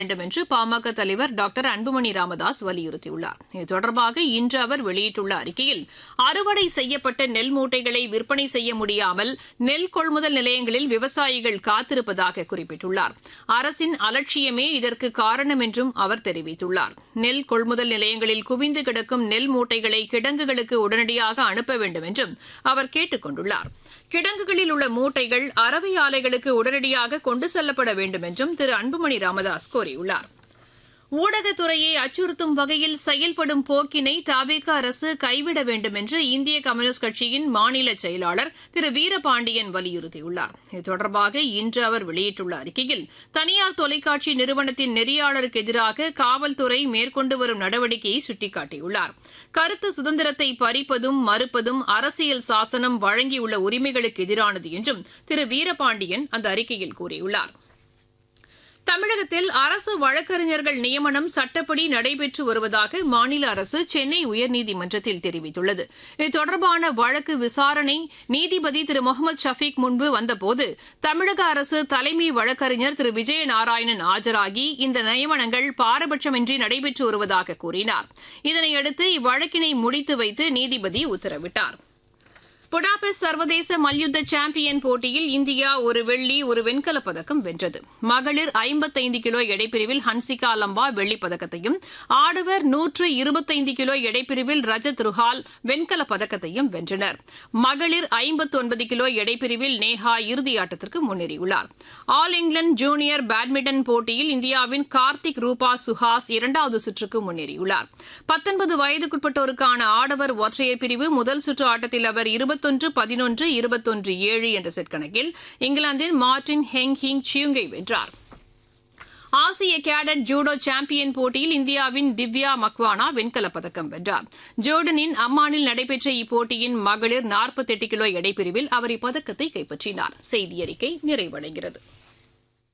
வேண்டும் என்று பாமக தலைவர் டாக்டர் அன்புமணி ராமதாஸ் வலியுறுத்தியுள்ளார் இது தொடர்பாக இன்று அவர் வெளியிட்டுள்ள அறிக்கையில் அறுவடை செய்யப்பட்ட நெல் மூட்டைகளை விற்பனை செய்ய முடியாமல் நெல் கொள்முதல் நிலையங்களில் விவசாயிகள் காத்திருப்பதாக குறிப்பிட்டுள்ளார் அரசின் அலட்சியமே இதற்கு காரணம் என்றும் அவர் தெரிவித்துள்ளார் நெல் கொள்முதல் நிலையங்களில் குவிந்து கிடக்கும் நெல் மூட்டைகளை கிடங்குகளுக்கு உடனடியாக அனுப்ப வேண்டும் என்றும் அவர் கேட்டுக் கொண்டுள்ளார் கிடங்குகளில் உள்ள மூட்டைகள் அரவை ஆலைகளுக்கு உடனடியாக கொண்டு செல்லப்பட வேண்டும் என்றும் திரு அன்புமணி ராமதாஸ் கோரியுள்ளார் ஊடகத்துறையை அச்சுறுத்தும் வகையில் செயல்படும் போக்கினை தாவேக அரசு கைவிட வேண்டும் என்று இந்திய கம்யூனிஸ்ட் கட்சியின் மாநில செயலாளர் திரு வீரபாண்டியன் வலியுறுத்தியுள்ளார் இது தொடர்பாக இன்று அவர் வெளியிட்டுள்ள அறிக்கையில் தனியார் தொலைக்காட்சி நிறுவனத்தின் நெறியாளருக்கு எதிராக காவல்துறை மேற்கொண்டு வரும் நடவடிக்கையை சுட்டிக்காட்டியுள்ளார் கருத்து சுதந்திரத்தை பறிப்பதும் மறுப்பதும் அரசியல் சாசனம் வழங்கியுள்ள உரிமைகளுக்கு எதிரானது என்றும் திரு வீரபாண்டியன் அந்த அறிக்கையில் கூறியுள்ளார் தமிழகத்தில் அரசு வழக்கறிஞர்கள் நியமனம் சட்டப்படி நடைபெற்று வருவதாக மாநில அரசு சென்னை உயர்நீதிமன்றத்தில் தெரிவித்துள்ளது இது தொடர்பான வழக்கு விசாரணை நீதிபதி திரு முகமது ஷபீக் முன்பு வந்தபோது தமிழக அரசு தலைமை வழக்கறிஞர் திரு விஜய நாராயணன் ஆஜராகி இந்த நியமனங்கள் பாரபட்சமின்றி நடைபெற்று வருவதாக கூறினார் இதனையடுத்து இவ்வழக்கினை முடித்து வைத்து நீதிபதி உத்தரவிட்டார் புடாபெஸ்ட் சர்வதேச மல்யுத்த சாம்பியன் போட்டியில் இந்தியா ஒரு வெள்ளி ஒரு வெண்கலப் பதக்கம் வென்றது மகளிர் ஐம்பத்தைந்து கிலோ எடைப்பிரிவில் ஹன்சிகா லம்பா வெள்ளிப் பதக்கத்தையும் ஆடவர் நூற்று இருபத்தைந்து கிலோ எடைப்பிரிவில் ரஜத் ருஹால் வெண்கலப் பதக்கத்தையும் வென்றனர் மகளிர் ஐம்பத்தொன்பது கிலோ எடைப்பிரிவில் நேஹா இறுதியாட்டத்திற்கு முன்னேறியுள்ளார் ஆல் இங்கிலாந்து ஜூனியர் பேட்மிண்டன் போட்டியில் இந்தியாவின் கார்த்திக் ரூபா சுஹாஸ் இரண்டாவது சுற்றுக்கு முன்னேறியுள்ளார் பத்தொன்பது வயதுக்குட்பட்டோருக்கான ஆடவர் ஒற்றையர் பிரிவு முதல் சுற்று ஆட்டத்தில் அவர் இருபத்தி இருபத்தொன்று பதினொன்று இருபத்தொன்று ஏழு என்ற செட் கணக்கில் இங்கிலாந்தின் மார்டின் ஹெங் ஹிங் சியுங்கை வென்றார் ஆசிய கேடட் ஜூடோ சாம்பியன் போட்டியில் இந்தியாவின் திவ்யா மக்வானா வெண்கலப் பதக்கம் வென்றார் ஜோர்டனின் அம்மானில் நடைபெற்ற இப்போட்டியின் மகளிர் நாற்பத்தெட்டு கிலோ எடைப்பிரிவில் அவர் இப்பதக்கத்தை கைப்பற்றினார் செய்தி அறிக்கை நிறைவடைகிறது